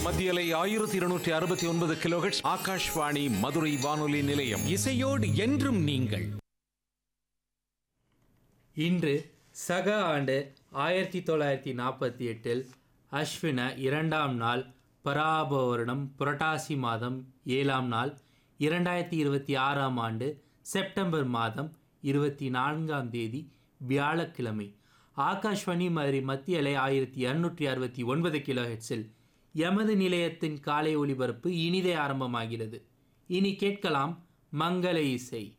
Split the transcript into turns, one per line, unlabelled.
மத்தியலை ஆயிரத்தி இருநூற்றி அறுபத்தி ஒன்பது கிலோஹெட்ஸ் ஆகாஷ்வாணி மதுரை வானொலி நிலையம்
இசையோடு என்றும் நீங்கள்
இன்று சக ஆண்டு ஆயிரத்தி தொள்ளாயிரத்தி நாற்பத்தி எட்டில் அஸ்வின இரண்டாம் நாள் பராப வருடம் புரட்டாசி மாதம் ஏழாம் நாள் இரண்டாயிரத்தி இருபத்தி ஆறாம் ஆண்டு செப்டம்பர் மாதம் இருபத்தி நான்காம் தேதி வியாழக்கிழமை ஆகாஷ்வாணி மதுரை மத்திய அலை ஆயிரத்தி இரநூற்றி அறுபத்தி ஒன்பது கிலோ ஹெட்ஸில் எமது நிலையத்தின் காலை ஒளிபரப்பு இனிதே ஆரம்பமாகிறது இனி கேட்கலாம் மங்கள இசை